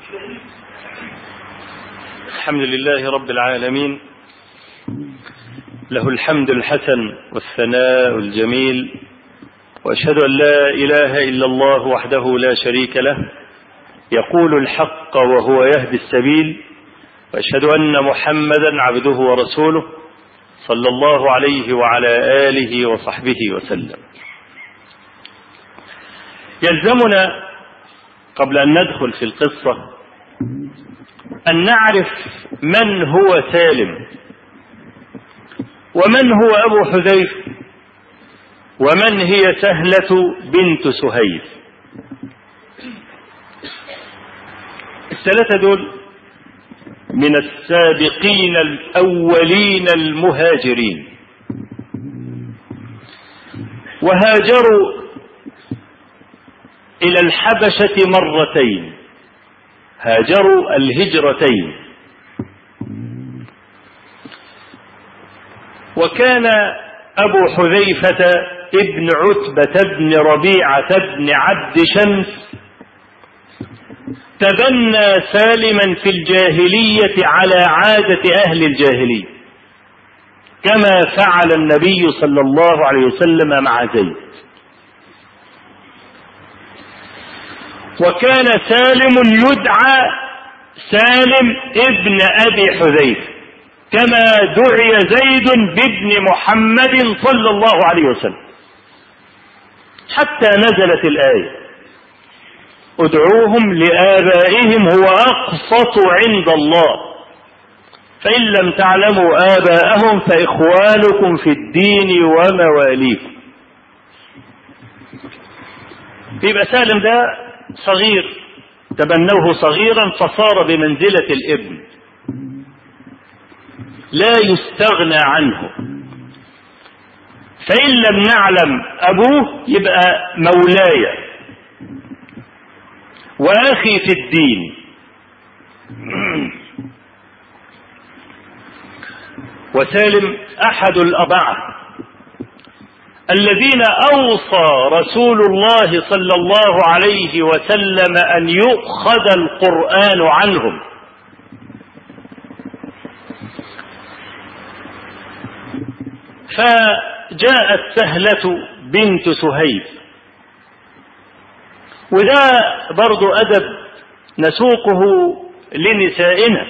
الحمد لله رب العالمين له الحمد الحسن والثناء الجميل واشهد ان لا اله الا الله وحده لا شريك له يقول الحق وهو يهدي السبيل واشهد ان محمدا عبده ورسوله صلى الله عليه وعلى اله وصحبه وسلم يلزمنا قبل ان ندخل في القصه ان نعرف من هو سالم ومن هو ابو حذيفه ومن هي سهله بنت سهيل الثلاثه دول من السابقين الاولين المهاجرين وهاجروا الى الحبشه مرتين هاجروا الهجرتين وكان ابو حذيفه ابن عتبه بن ربيعه بن عبد شمس تبنى سالما في الجاهليه على عاده اهل الجاهليه كما فعل النبي صلى الله عليه وسلم مع زيد وكان سالم يدعى سالم ابن ابي حذيفه كما دعي زيد بابن محمد صلى الله عليه وسلم حتى نزلت الايه ادعوهم لابائهم هو اقسط عند الله فان لم تعلموا اباءهم فاخوانكم في الدين ومواليكم يبقى سالم ده صغير تبنوه صغيرا فصار بمنزلة الابن لا يستغنى عنه فإن لم نعلم أبوه يبقى مولاي وأخي في الدين وسالم أحد الأربعة الذين اوصى رسول الله صلى الله عليه وسلم ان يؤخذ القران عنهم فجاءت سهله بنت سهيل وده برضو ادب نسوقه لنسائنا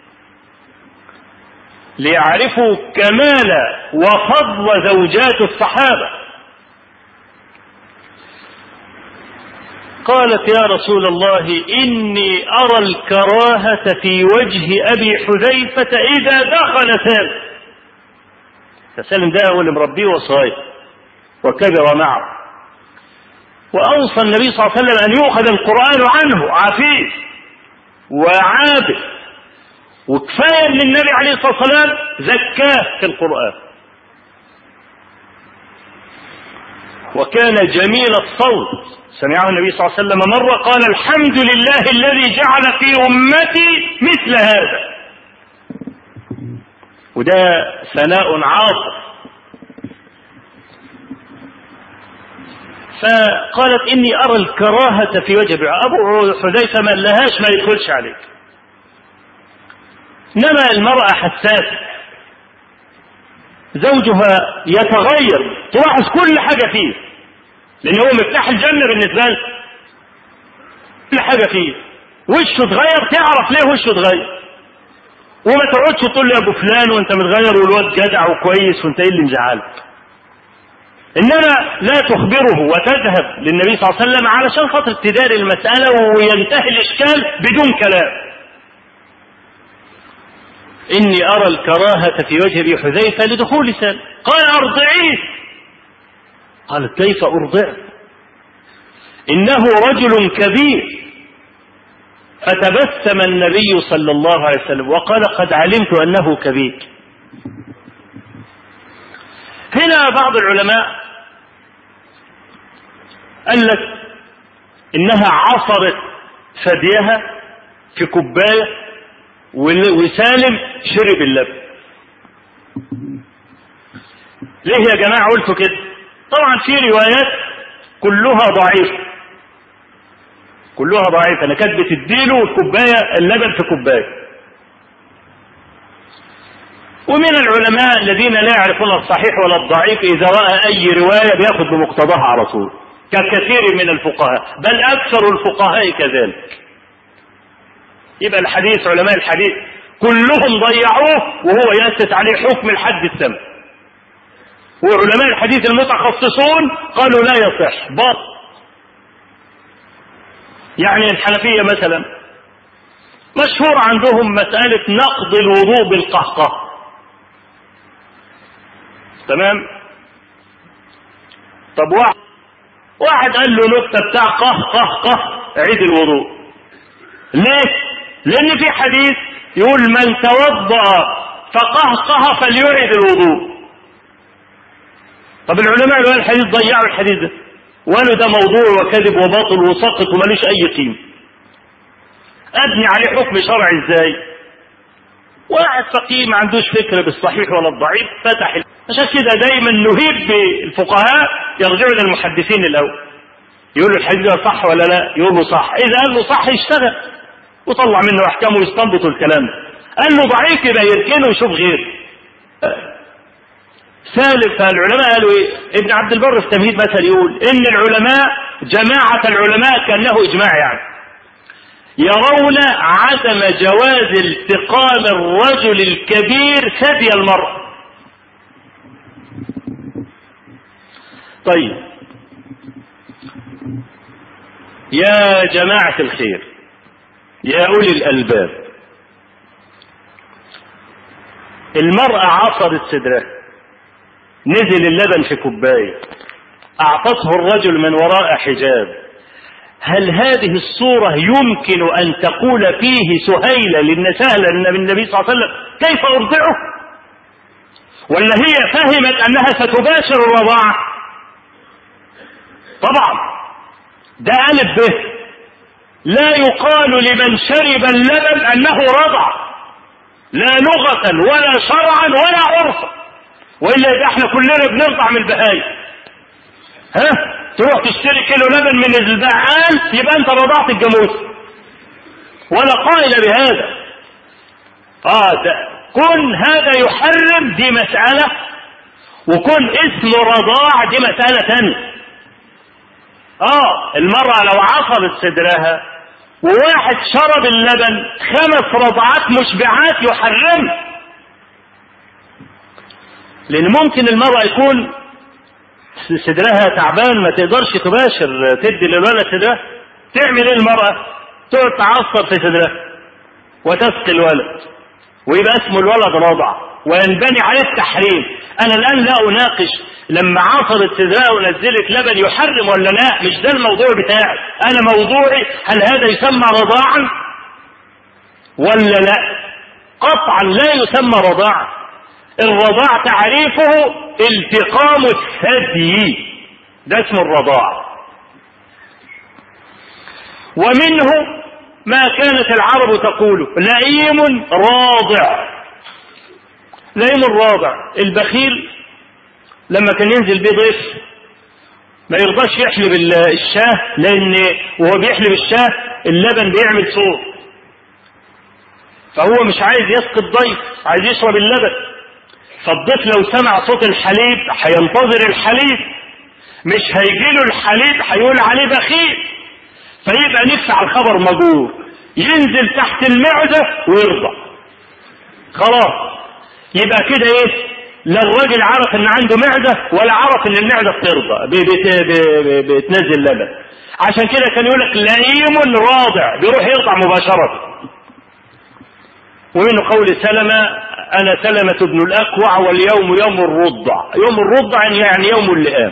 ليعرفوا كمال وفضل زوجات الصحابه قالت يا رسول الله اني ارى الكراهه في وجه ابي حذيفه اذا دخل سالم فسالم ده هو اللي مربيه وصايه وكبر معه واوصى النبي صلى الله عليه وسلم ان يؤخذ القران عنه عفيف وعابد وكفايه ان النبي عليه الصلاه والسلام زكاه في القران وكان جميل الصوت سمعه النبي صلى الله عليه وسلم مره قال الحمد لله الذي جعل في امتي مثل هذا وده ثناء عاطف فقالت اني ارى الكراهه في وجه ابو حذيفه ما لهاش ما يدخلش عليك انما المراه حساسه زوجها يتغير تلاحظ كل حاجه فيه لان هو مفتاح الجنه بالنسبه له كل حاجه فيه وشه اتغير تعرف ليه وشه اتغير وما تقعدش تقول له يا ابو فلان وانت متغير والواد جدع وكويس وانت ايه اللي مزعلك انما لا تخبره وتذهب للنبي صلى الله عليه وسلم علشان خاطر تداري المساله وينتهي الاشكال بدون كلام إني أرى الكراهة في وجه أبي حذيفة لدخول سالم قال أرضعيه قالت كيف أرضعه إنه رجل كبير فتبسم النبي صلى الله عليه وسلم وقال قد علمت أنه كبير هنا بعض العلماء قال لك إنها عصرت ثديها في كوباية وسالم شرب اللبن ليه يا جماعة قلتوا كده طبعا في روايات كلها ضعيفة كلها ضعيفة أنا كانت بتديله الكوباية اللبن في كوباية ومن العلماء الذين لا يعرفون الصحيح ولا الضعيف إذا رأى أي رواية بياخذ بمقتضاها على طول ككثير من الفقهاء بل أكثر الفقهاء كذلك يبقى الحديث علماء الحديث كلهم ضيعوه وهو يأسس عليه حكم الحد السمع وعلماء الحديث المتخصصون قالوا لا يصح باطل يعني الحنفية مثلا مشهور عندهم مسألة نقض الوضوء بالقهقه تمام طب واحد واحد قال له نكتة بتاع قه قه قه عيد الوضوء ليه لان في حديث يقول من توضأ فقهقه فليعيد الوضوء طب العلماء اللي الحديث ضيعوا الحديث ده وقالوا ده موضوع وكذب وباطل وسقط وماليش اي قيمه ابني عليه حكم شرعي ازاي واحد فقيه ما عندوش فكره بالصحيح ولا الضعيف فتح عشان كده دايما نهيب بالفقهاء يرجعوا للمحدثين الاول يقول له الحديث ده صح ولا لا يقول له صح اذا قال له صح يشتغل وطلع منه احكام ويستنبط الكلام قال له ضعيف يبقى يركنه ويشوف غيره سالم فالعلماء قالوا ايه ابن عبد البر في تمهيد مثل يقول ان العلماء جماعة العلماء كأنه اجماع يعني يرون عدم جواز التقام الرجل الكبير ثدي المرأة طيب يا جماعة الخير يا أولي الألباب المرأة عصرت صدرها نزل اللبن في كوباية أعطته الرجل من وراء حجاب هل هذه الصورة يمكن أن تقول فيه سهيلة لأن سهلة النبي صلى الله عليه وسلم كيف أرضعه ولا هي فهمت أنها ستباشر الرضاعة طبعا ده ألف به لا يقال لمن شرب اللبن أنه رضع لا لغة ولا شرعا ولا عرفا وإلا يبقى احنا كلنا بنرضع من البهايم ها تروح تشتري كيلو لبن من البقال يبقى انت رضعت الجاموس ولا قائل بهذا اه ده كن هذا يحرم دي مسألة وكن اسم رضاع دي مسألة ثانية اه المرأة لو عصبت صدرها وواحد شرب اللبن خمس رضعات مشبعات يحرم لان ممكن المرأة يكون صدرها تعبان ما تقدرش تباشر تدي للولد صدرها تعمل ايه المرأة تقعد تعصب في صدرها وتسقي الولد ويبقى اسمه الولد رضع وينبني عليه التحريم انا الان لا اناقش لما عصرت صدرها ونزلت لبن يحرم ولا لا مش ده الموضوع بتاعي انا موضوعي هل هذا يسمى رضاعا ولا لا قطعا لا يسمى رضاعا الرضاع تعريفه التقام الثدي ده اسم الرضاع ومنه ما كانت العرب تقوله لئيم راضع لئيم الراضع البخيل لما كان ينزل بيه ضيف ما يرضاش يحلب الشاه لان وهو بيحلب الشاه اللبن بيعمل صوت فهو مش عايز يسقي الضيف عايز يشرب اللبن فالضيف لو سمع صوت الحليب هينتظر الحليب مش هيجيله الحليب هيقول عليه بخيل فيبقى نفس على الخبر مجور ينزل تحت المعدة ويرضع خلاص يبقى كده ايه لا الراجل عرف ان عنده معدة ولا عرف ان المعدة بترضى بتنزل لبن عشان كده كان يقول لك لئيم راضع بيروح يرضع مباشرة ومن قول سلمة انا سلمة بن الاكوع واليوم يوم الرضع يوم الرضع يعني يوم اللئام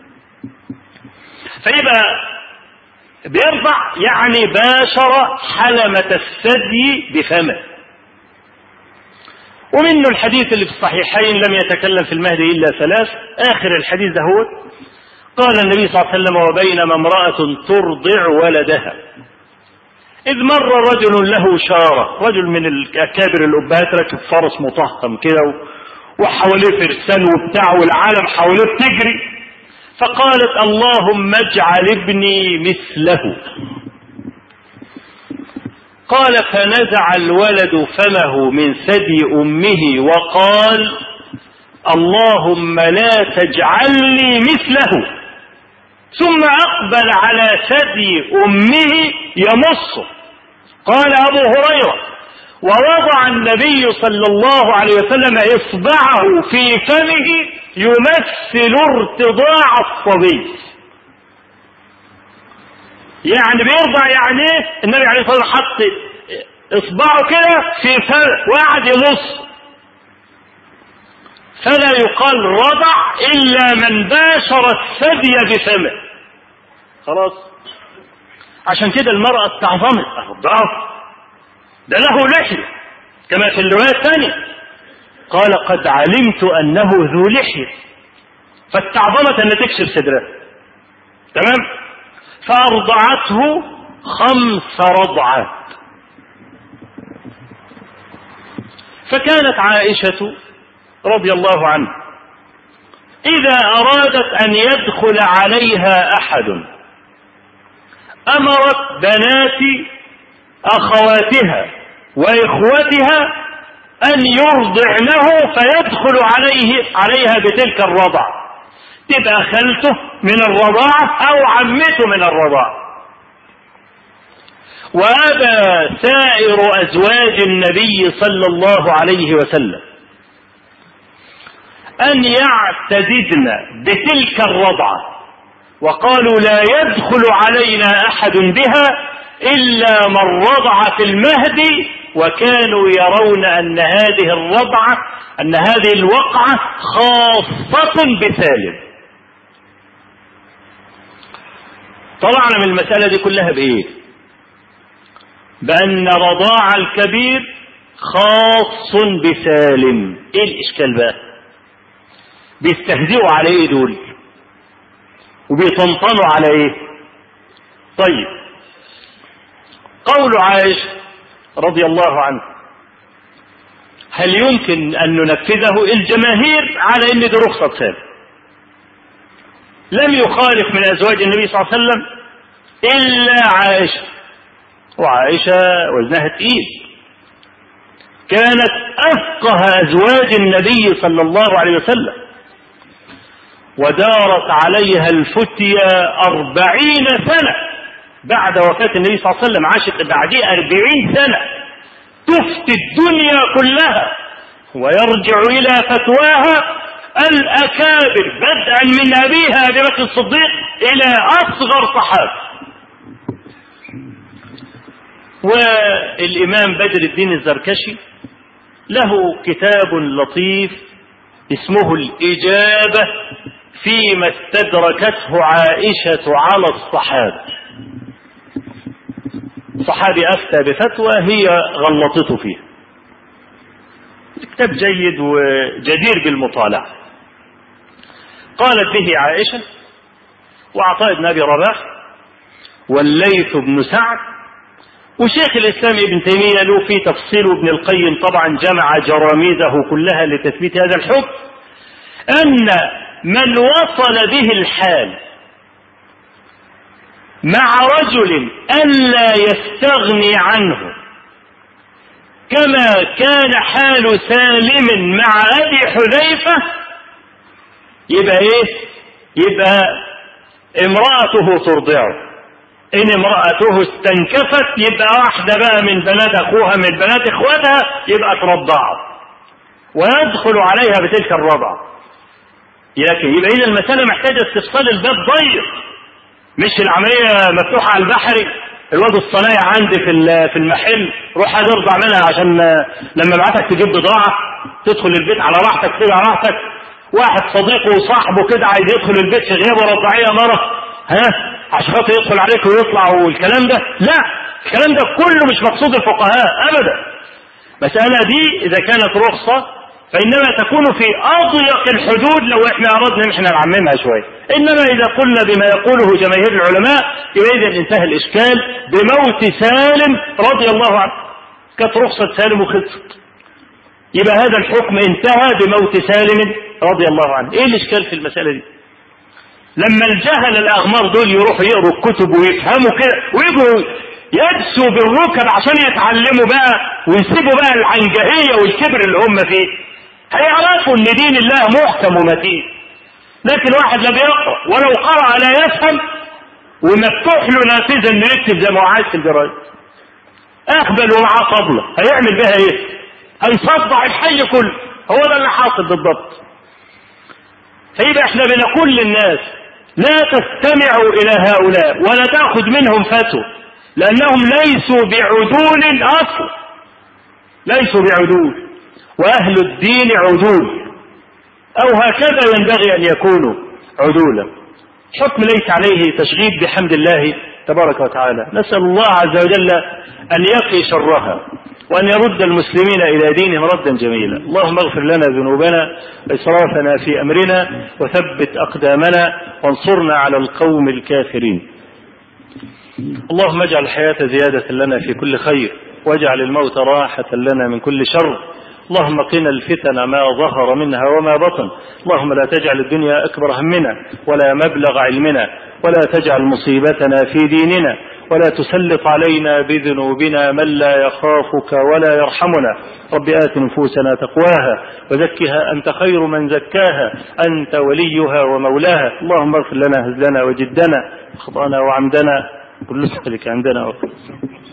فيبقى بيرضع يعني باشر حلمة الثدي بفمه ومنه الحديث اللي في الصحيحين لم يتكلم في المهدي إلا ثلاث آخر الحديث ده هو قال النبي صلى الله عليه وسلم وبينما امرأة ترضع ولدها إذ مر رجل له شارة رجل من الأكابر الأبهات راكب فرس مطهم كده وحواليه فرسان وبتاع والعالم حواليه بتجري فقالت اللهم اجعل ابني مثله قال فنزع الولد فمه من ثدي أمه وقال اللهم لا تجعلني مثله ثم أقبل على ثدي أمه يمصه قال أبو هريرة ووضع النبي صلى الله عليه وسلم إصبعه في فمه يمثل ارتضاع الصبي يعني بيرضع يعني ايه النبي عليه الصلاه والسلام حط اصبعه كده في فم وقعد يمص فلا يقال رضع الا من باشر الثدي بفمه خلاص عشان كده المرأة استعظمت الضعف ده له لحية كما في الرواية الثانية قال قد علمت أنه ذو لحية فاستعظمت أن تكشف صدره تمام فأرضعته خمس رضعات فكانت عائشة رضي الله عنها إذا أرادت أن يدخل عليها أحد أمرت بنات أخواتها وإخوتها أن يرضعنه فيدخل عليه عليها بتلك الرضع تبقى خالته من الرضاعة أو عمته من الرضاعة وأبى سائر أزواج النبي صلى الله عليه وسلم أن يعتددن بتلك الرضعة وقالوا لا يدخل علينا أحد بها إلا من رضع في المهد وكانوا يرون أن هذه الرضعة أن هذه الوقعة خاصة بسالم طلعنا من المسألة دي كلها بإيه؟ بأن رضاع الكبير خاص بسالم إيه الإشكال بقى؟ بيستهزئوا على إيه دول؟ وبيطنطنوا على إيه؟ طيب قول عائشة رضي الله عنه هل يمكن أن ننفذه الجماهير على أن دي رخصة سالم لم يخالف من أزواج النبي صلى الله عليه وسلم إلا عائشة وعائشة وزنها تقيل كانت أفقه أزواج النبي صلى الله عليه وسلم ودارت عليها الفتية أربعين سنة بعد وفاة النبي صلى الله عليه وسلم عاشت بعديه أربعين سنة تفتي الدنيا كلها ويرجع إلى فتواها الأكابر بدءا من أبيها أبي بكر الصديق إلى أصغر صحابي والإمام بدر الدين الزركشي له كتاب لطيف اسمه الإجابة فيما استدركته عائشة على الصحابة صحابي أفتى بفتوى هي غلطته فيها كتاب جيد وجدير بالمطالعة قالت به عائشة وعطاء بن أبي رباح والليث بن سعد وشيخ الإسلام ابن تيمية له في تفصيل ابن القيم طبعا جمع جراميده كلها لتثبيت هذا الحكم أن من وصل به الحال مع رجل ألا يستغني عنه كما كان حال سالم مع أبي حذيفة يبقى إيه؟ يبقى امرأته ترضعه إن امرأته استنكفت يبقى واحدة بقى من بنات أخوها من بنات إخواتها يبقى ترضعه ويدخل عليها بتلك الرضعة لكن يبقى إذا المسألة محتاجة استفصال الباب ضيق مش العملية مفتوحة على البحري الواد الصنايع عندي في في المحل روح هترضع منها عشان لما ابعتك تجيب بضاعة تدخل البيت على راحتك كده على راحتك واحد صديقه وصاحبه كده عايز يدخل البيت في غياب رضاعية مرة ها عشان خاطر يدخل عليك ويطلع والكلام ده لا الكلام ده كله مش مقصود الفقهاء ابدا المسألة دي إذا كانت رخصة فإنما تكون في أضيق الحدود لو إحنا أردنا إن إحنا نعممها شوية إنما إذا قلنا بما يقوله جماهير العلماء يبقى إذا انتهى الإشكال بموت سالم رضي الله عنه كانت رخصة سالم وخلصت يبقى هذا الحكم انتهى بموت سالم رضي الله عنه إيه الإشكال في المسألة دي لما الجهل الأغمار دول يروحوا يقروا الكتب ويفهموا كده ويجوا يدسوا بالركب عشان يتعلموا بقى ويسيبوا بقى العنجهية والكبر اللي هم فيه هيعرفوا ان دين الله محكم ومتين لكن واحد لا بيقرا ولو قرأ لا يفهم ومفتوح له نافذة انه يكتب زي ما هو عايز في الجرايد اهبل ومعاه طبلة هيعمل بها ايه؟ هيصدع الحي كله هو ده اللي حاصل بالضبط فيبقى احنا بنقول للناس لا تستمعوا الى هؤلاء ولا تاخذ منهم فتوى لانهم ليسوا بعدول اصلا ليسوا بعدول واهل الدين عدول او هكذا ينبغي ان يكونوا عدولا حكم ليس عليه تشغيب بحمد الله تبارك وتعالى نسال الله عز وجل ان يقي شرها وأن يرد المسلمين إلى دينهم ردا جميلا اللهم اغفر لنا ذنوبنا وإسرافنا في أمرنا وثبت أقدامنا وانصرنا على القوم الكافرين اللهم اجعل الحياة زيادة لنا في كل خير واجعل الموت راحة لنا من كل شر اللهم قنا الفتن ما ظهر منها وما بطن اللهم لا تجعل الدنيا أكبر همنا ولا مبلغ علمنا ولا تجعل مصيبتنا في ديننا ولا تسلط علينا بذنوبنا من لا يخافك ولا يرحمنا رب آت نفوسنا تقواها وزكها أنت خير من زكاها أنت وليها ومولاها اللهم اغفر لنا هزلنا وجدنا خطأنا وعمدنا كل ذلك عندنا وقت